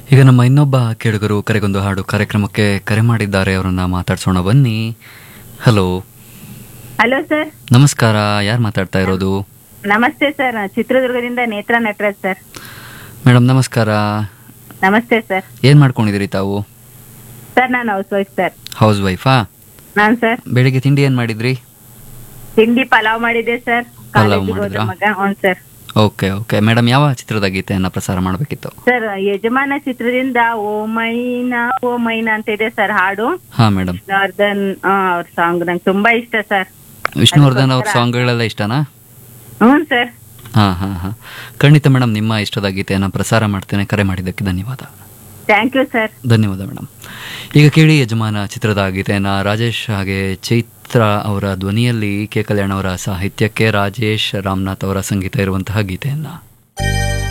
ಈಗ ನಮ್ಮ ಇನ್ನೊಬ್ಬ ಕೇಳುಗರು ಕರೆಗೊಂದು ಹಾಡು ಕಾರ್ಯಕ್ರಮಕ್ಕೆ ಕರೆ ಮಾಡಿದ್ದಾರೆ ಅವರನ್ನ ಮಾತಾಡ್ಸೋಣ ಬನ್ನಿ ಹಲೋ ಹಲೋ ಸರ್ ನಮಸ್ಕಾರ ಯಾರು ಮಾತಾಡ್ತಾ ಇರೋದು ನಮಸ್ತೆ ಸರ್ ಚಿತ್ರದುರ್ಗದಿಂದ ನೇತ್ರ ನಟರಾಜ್ ಸರ್ ಮೇಡಮ್ ನಮಸ್ಕಾರ ನಮಸ್ತೆ ಸರ್ ಏನ್ ಮಾಡ್ಕೊಂಡಿದ್ದೀರಿ ತಾವು ಸರ್ ನಾನು ಹೌಸ್ ವೈಫ್ ಸರ್ ಹೌಸ್ ವೈಫಾ ನಾನ್ ಸರ್ ಬೆಳಿಗ್ಗೆ ತಿಂಡಿ ಏನ್ ಮಾಡಿದ್ರಿ ತಿಂಡಿ ಪಲಾವ್ ಮಾಡಿದ್ದೆ ಸರ್ ಪಲಾವ್ ಕಾಲೇಜಿಗೆ ಹೋದ ಮಾಡಿದ್ರಾ? ಮಗ ಹ್ಞೂ ಸರ್ ಓಕೆ ಓಕೆ ಮೇಡಮ್ ಯಾವ ಚಿತ್ರದ ಗೀತೆಯನ್ನ ಪ್ರಸಾರ ಮಾಡಬೇಕಿತ್ತು ಸರ್ ಯಜಮಾನ ಚಿತ್ರದಿಂದ ಓ ಮೈನಾ ಓ ಮೈನಾ ಅಂತ ಇದೆ ಸರ್ ಹಾಡು ಹಾ ಮೇಡಮ್ ವಿಷ್ಣುವರ್ಧನ್ ಅವ್ರ ಸಾಂಗ್ ನಂಗೆ ತುಂಬಾ ಇಷ್ಟ ಸರ್ ವಿಷ್ಣುವರ್ಧನ್ ಅವ್ರ ಸಾಂಗ್ಗಳೆಲ್ಲ ಇಷ್ಟನಾ ಹ್ಞೂ ಸರ್ ಹಾ ಹಾ ಹಾ ಖಂಡಿತ ಮೇಡಮ್ ನಿಮ್ಮ ಇಷ್ಟದ ಗೀತೆಯನ್ನ ಪ್ರಸಾರ ಮಾಡ್ತೇನೆ ಕರೆ ಮಾಡಿದ್ದಕ್ಕೆ ಧನ್ಯವಾದ ಥ್ಯಾಂಕ್ ಯು ಸರ್ ಧನ್ಯವಾದ ಮೇಡಮ್ ಈಗ ಕೇಳಿ ಯಜಮಾನ ಚಿತ್ರದ ಗೀತೆಯನ್ನ ರಾಜೇಶ್ ಹಾಗೆ ಚೈತ್ರ ಅವರ ಧ್ವನಿಯಲ್ಲಿ ಕೆ ಕಲ್ಯಾಣ್ ಅವರ ಸಾಹಿತ್ಯಕ್ಕೆ ರಾಜೇಶ್ ರಾಮನಾಥ್ ಅವರ ಸಂಗೀತ ಇರುವಂತಹ ಗೀತೆಯನ್ನ